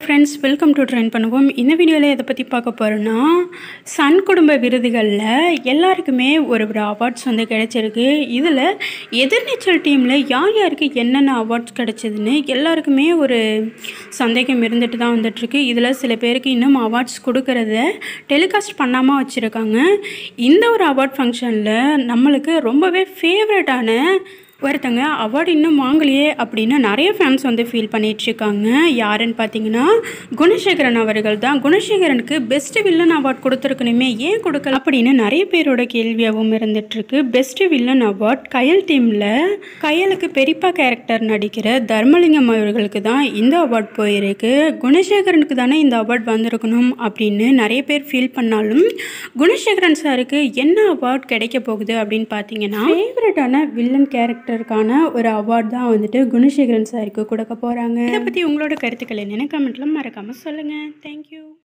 friends welcome to train பண்ணுவோம் இந்த வீடியோவில் எதை பற்றி பார்க்க போகிறோன்னா சன் குடும்ப விருதுகளில் எல்லாருக்குமே ஒரு ஒரு அவார்ட்ஸ் வந்து கிடைச்சிருக்கு இதில் எதிர்நீச்சல் டீமில் யார் யாருக்கு என்னென்ன அவார்ட்ஸ் கிடைச்சதுன்னு எல்லாருக்குமே ஒரு சந்தேகம் இருந்துட்டு தான் வந்துட்டுருக்கு இதில் சில பேருக்கு இன்னும் அவார்ட்ஸ் கொடுக்கறத டெலிகாஸ்ட் பண்ணாமல் வச்சுருக்காங்க இந்த ஒரு அவார்ட் ஃபங்க்ஷனில் நம்மளுக்கு ரொம்பவே ஃபேவரட்டான ஒருத்தங்க அவார்டு இன்னும் வாங்கலையே அப்படின்னு நிறைய ஃபேன்ஸ் வந்து ஃபீல் பண்ணிட்டு இருக்காங்க யாருன்னு பார்த்தீங்கன்னா குணசேகரன் அவர்கள் தான் குணசேகரனுக்கு பெஸ்ட் வில்லன் அவார்ட் கொடுத்துருக்கணுமே ஏன் கொடுக்கல அப்படின்னு நிறைய பேரோட கேள்வியாகவும் இருந்துட்டுருக்கு பெஸ்ட் வில்லன் அவார்ட் கயல் டீமில் கயலுக்கு பெரியப்பா கேரக்டர் நடிக்கிற தர்மலிங்கம் அவர்களுக்கு தான் இந்த அவார்ட் போயிருக்கு குணசேகரனுக்கு தானே இந்த அவார்ட் வந்திருக்கணும் அப்படின்னு நிறைய பேர் ஃபீல் பண்ணாலும் குணசேகரன் சாருக்கு என்ன அவார்ட் கிடைக்க போகுது அப்படின்னு பார்த்தீங்கன்னா ஃபேவரட்டான வில்லன் கேரக்டருக்கான ஒரு அவார்ட் தான் வந்துட்டு குணசேகரன் சாருக்கு கொடுக்க போகிறாங்க இதை பற்றி உங்களோட கருத்துக்கள் என்னென்னு கமெண்ட்டில் மறக்காமல் சொல்லுங்கள் தேங்க்யூ